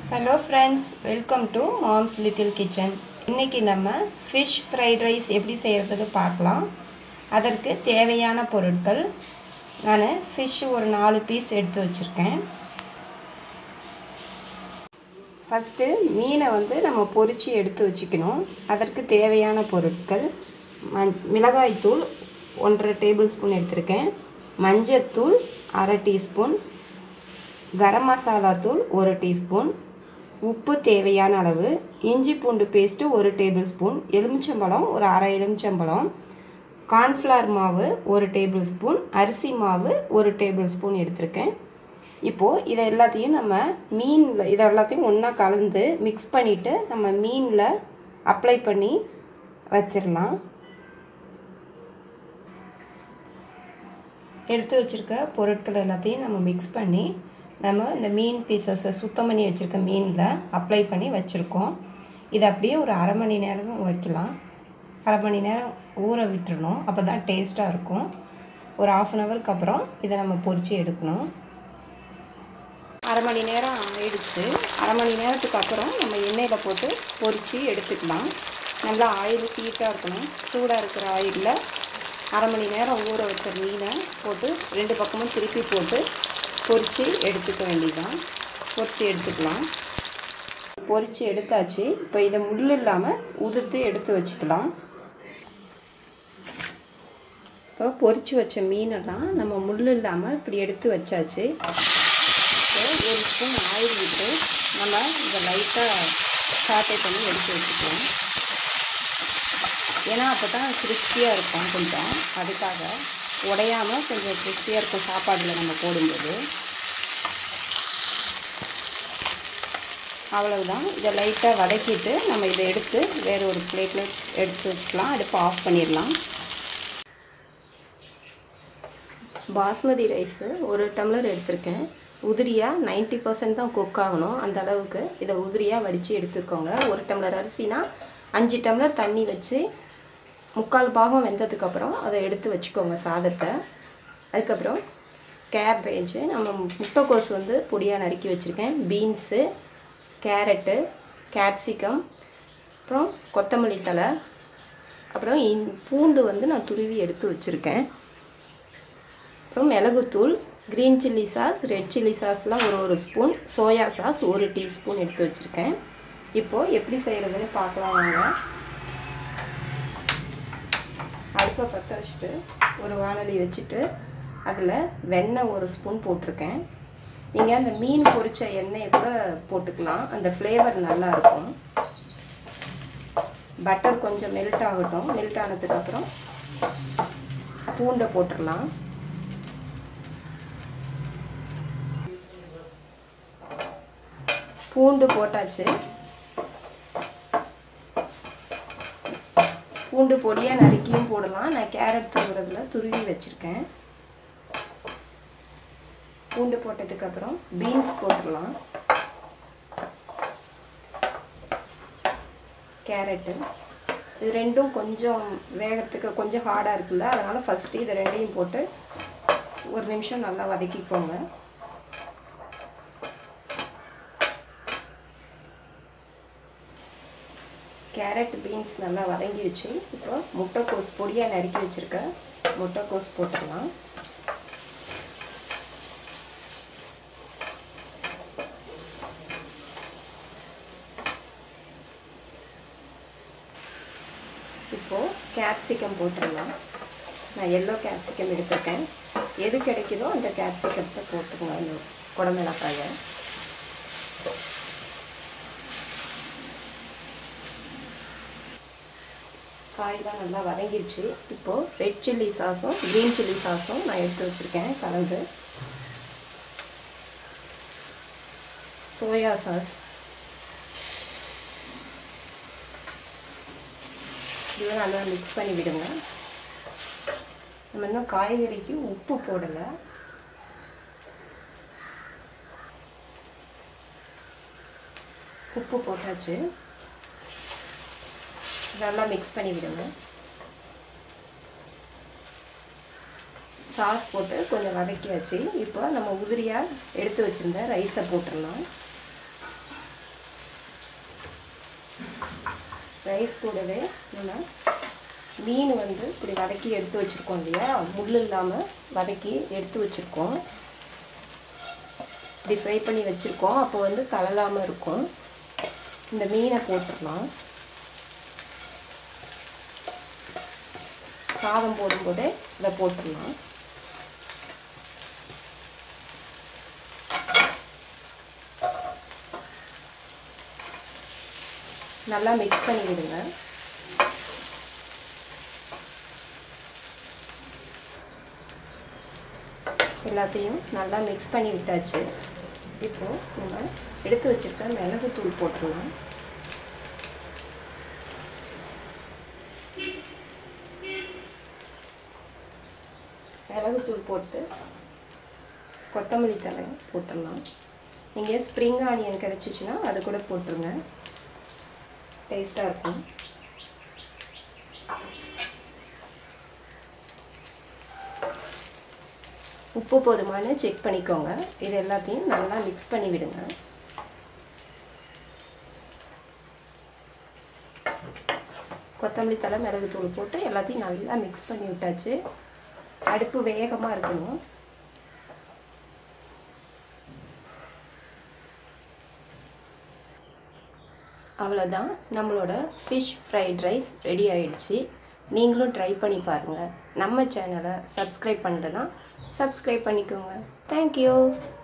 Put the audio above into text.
hello friends welcome to mom's little kitchen இன்றைக்கி நம்ம fish fried rice எப்படி செய்கிறதுன்னு பார்க்கலாம் அதற்கு தேவையான பொருட்கள் நான் ஃபிஷ் ஒரு நாலு பீஸ் எடுத்து வச்சுருக்கேன் ஃபஸ்ட்டு மீனை வந்து நம்ம பொரித்து எடுத்து வச்சுக்கணும் அதற்கு தேவையான பொருட்கள் மஞ் மிளகாய்த்தூள் ஒன்றரை டேபிள் ஸ்பூன் எடுத்திருக்கேன் மஞ்சத்தூள் அரை டீஸ்பூன் கரம் மசாலா தூள் ஒரு டீஸ்பூன் உப்பு தேவையான அளவு இஞ்சி பூண்டு பேஸ்ட்டு ஒரு டேபிள் ஸ்பூன் எலுமிச்சம்பழம் ஒரு அரை எலுமிச்சம்பழம் கார்ன்ஃப்ளவர் மாவு ஒரு டேபிள் ஸ்பூன் அரிசி மாவு ஒரு டேபிள் ஸ்பூன் எடுத்திருக்கேன் இப்போது இதை எல்லாத்தையும் நம்ம மீனில் இதை எல்லாத்தையும் ஒன்றா கலந்து மிக்ஸ் பண்ணிவிட்டு நம்ம மீனில் அப்ளை பண்ணி வச்சிடலாம் எடுத்து வச்சுருக்க பொருட்கள் எல்லாத்தையும் நம்ம மிக்ஸ் பண்ணி நம்ம இந்த மீன் பீசஸை சுத்தம் பண்ணி வச்சுருக்க மீனில் அப்ளை பண்ணி வச்சுருக்கோம் இது அப்படியே ஒரு அரை மணி நேரம் வைக்கலாம் அரை மணி நேரம் ஊற விட்டுறணும் அப்போ தான் டேஸ்ட்டாக இருக்கும் ஒரு ஆஃப் அன் ஹவருக்கு அப்புறம் இதை நம்ம பொரித்து எடுக்கணும் அரை மணி நேரம் ஆயிடுச்சு அரை மணி நேரத்துக்கு அப்புறம் நம்ம எண்ணெயில் போட்டு பொரித்து எடுத்துக்கலாம் நல்லா ஆயில் ஹீட்டாக இருக்கணும் சூடாக இருக்கிற ஆயிலில் அரை மணி நேரம் ஊற வச்ச மீனை போட்டு ரெண்டு பக்கமும் திருப்பி போட்டு பொரித்து எடுத்துக்க வேண்டியதான் பொரித்து எடுத்துக்கலாம் பொரித்து எடுத்தாச்சு இப்போ இதை முள் இல்லாமல் உதுத்து எடுத்து வச்சுக்கலாம் இப்போ பொரித்து வச்ச மீனெல்லாம் நம்ம முள் இல்லாமல் இப்படி எடுத்து வச்சாச்சு ஒரு ஸ்பூன் ஆயில் விட்டு நம்ம இதை லைட்டாக சாட்டை பண்ணி எடுத்து வச்சுக்கலாம் ஏன்னா அப்போ தான் கிறிஸ்பியாக இருக்கும் கொஞ்சம் அதுக்காக உடையாமல் கொஞ்சம் கிறிஸ்பியாக இருக்கும் சாப்பாடில் நம்ம போடும்போது அவ்வளவுதான் இதை லைட்டாக வதக்கிட்டு நம்ம இதை எடுத்து வேறு ஒரு பிளேட்டில் எடுத்து வச்சுக்கலாம் அடுப்பு ஆஃப் பண்ணிடலாம் பாஸ்மதி ரைஸு ஒரு டம்ளர் எடுத்திருக்கேன் உதிரியாக நைன்ட்டி பர்சன்ட் தான் குக் ஆகணும் அந்த அளவுக்கு இதை உதிரியாக வடித்து எடுத்துக்கோங்க ஒரு டம்ளர் அரிசினா அஞ்சு டம்ளர் தண்ணி வச்சு முக்கால் பாகம் வெந்ததுக்கப்புறம் அதை எடுத்து வச்சுக்கோங்க சாதத்தை அதுக்கப்புறம் கேபேஜு நம்ம முட்டைக்கோஸ் வந்து பொடியாக நறுக்கி வச்சுருக்கேன் பீன்ஸு கேரட்டு கேப்சிகம் அப்புறம் கொத்தமல்லி தலை அப்புறம் இன் பூண்டு வந்து நான் துருவி எடுத்து வச்சுருக்கேன் அப்புறம் மிளகுத்தூள் green chilli sauce red chilli சாஸ்லாம் ஒரு ஒரு ஸ்பூன் சோயா சாஸ் ஒரு டீஸ்பூன் எடுத்து வச்சுருக்கேன் இப்போது எப்படி செய்கிறதுன்னு பார்க்கலாம் வாங்க அடுப்பை பற்ற வச்சுட்டு ஒரு வானொலி வச்சுட்டு அதில் வெண்ணெய் ஒரு ஸ்பூன் போட்டிருக்கேன் நீங்கள் அந்த மீன் பொரிச்ச எண்ணெயை கூட போட்டுக்கலாம் அந்த ஃப்ளேவர் நல்லாயிருக்கும் பட்டர் கொஞ்சம் மெல்ட் ஆகட்டும் மெல்ட் ஆனதுக்கப்புறம் பூண்டை போட்டுடலாம் பூண்டு போட்டாச்சு பூண்டு பொடியாக நறுக்கியும் போடலாம் நான் கேரட் துருவுறதுல துருவி வச்சுருக்கேன் பூண்டு போட்டதுக்கப்புறம் பீன்ஸ் போட்டுடலாம் கேரட்டு இது ரெண்டும் கொஞ்சம் வேகத்துக்கு கொஞ்சம் ஹார்டாக இருக்குல்ல அதனால் ஃபஸ்ட்டு இது ரெண்டையும் போட்டு ஒரு நிமிஷம் நல்லா வதக்கிக்கோங்க கேரட் பீன்ஸ் நல்லா வதங்கிடுச்சு இப்போ முட்டைக்கோஸ் பொடியாக நறுக்கி வச்சுருக்க முட்டைக்கோஸ் போட்டுடலாம் இப்போது கேப்சிகம் போட்டுடலாம் நான் எல்லோ கேப்சிகம் எடுத்துருக்கேன் எது கிடைக்குதோ அந்த கேப்சிகத்தை போட்டுக்கோங்க இந்த குடமிளகாயை காயெலாம் நல்லா வதங்கிடுச்சு இப்போது ரெட் சில்லி சாஸும் க்ரீன் சில்லி சாஸும் நான் எடுத்து வச்சுருக்கேன் கலந்து சோயா சாஸ் இதெல்லாம் நல்லா மிக்ஸ் பண்ணி விடுங்க நம்ம இன்னும் காய்கறிக்கு உப்பு போடலை உப்பு போட்டாச்சு நல்லா மிக்ஸ் பண்ணி விடுங்க சாஸ் போட்டு கொஞ்சம் வதக்கியாச்சு இப்போ நம்ம உதிரியாக எடுத்து வச்சுருந்த ரைஸை போட்டுடலாம் ரைஸ் கூடவே நம்ம மீன் வந்து இப்படி வதக்கி எடுத்து வச்சுருக்கோம் இல்லையா முள் இல்லாமல் வதக்கி எடுத்து வச்சுருக்கோம் இப்படி ஃப்ரை பண்ணி வச்சுருக்கோம் அப்போ வந்து கலலாமல் இருக்கும் இந்த மீனை போட்டுடலாம் சாதம் போடும்போது இதை போட்டுடலாம் நல்லா மிக்ஸ் பண்ணி விடுங்க எல்லாத்தையும் நல்லா மிக்ஸ் பண்ணி விட்டாச்சு இப்போது நம்ம எடுத்து வச்சுருக்க மிளகுத்தூள் போட்டுடலாம் மிளகுத்தூள் போட்டு கொத்தமல்லி தழை போட்டுடலாம் நீங்கள் ஸ்ப்ரிங் ஆனியன் கிடச்சிச்சின்னா அது கூட போட்டுருங்க டேஸ்ட்டாக இருக்கும் உப்பு போதுமானு செக் பண்ணிக்கோங்க இது எல்லாத்தையும் நல்லா மிக்ஸ் பண்ணி விடுங்க கொத்தமல்லி தலை மிளகு தூள் போட்டு எல்லாத்தையும் நல்லா மிக்ஸ் பண்ணி விட்டாச்சு அடுப்பு வேகமாக இருக்கணும் அவ்வளோதான் நம்மளோட ஃபிஷ் ஃப்ரைட் ரைஸ் ரெடி ஆயிடுச்சு நீங்களும் ட்ரை பண்ணி பாருங்கள் நம்ம சேனலை சப்ஸ்கிரைப் பண்ணலன்னா சப்ஸ்கிரைப் பண்ணிக்கோங்க தேங்க்யூ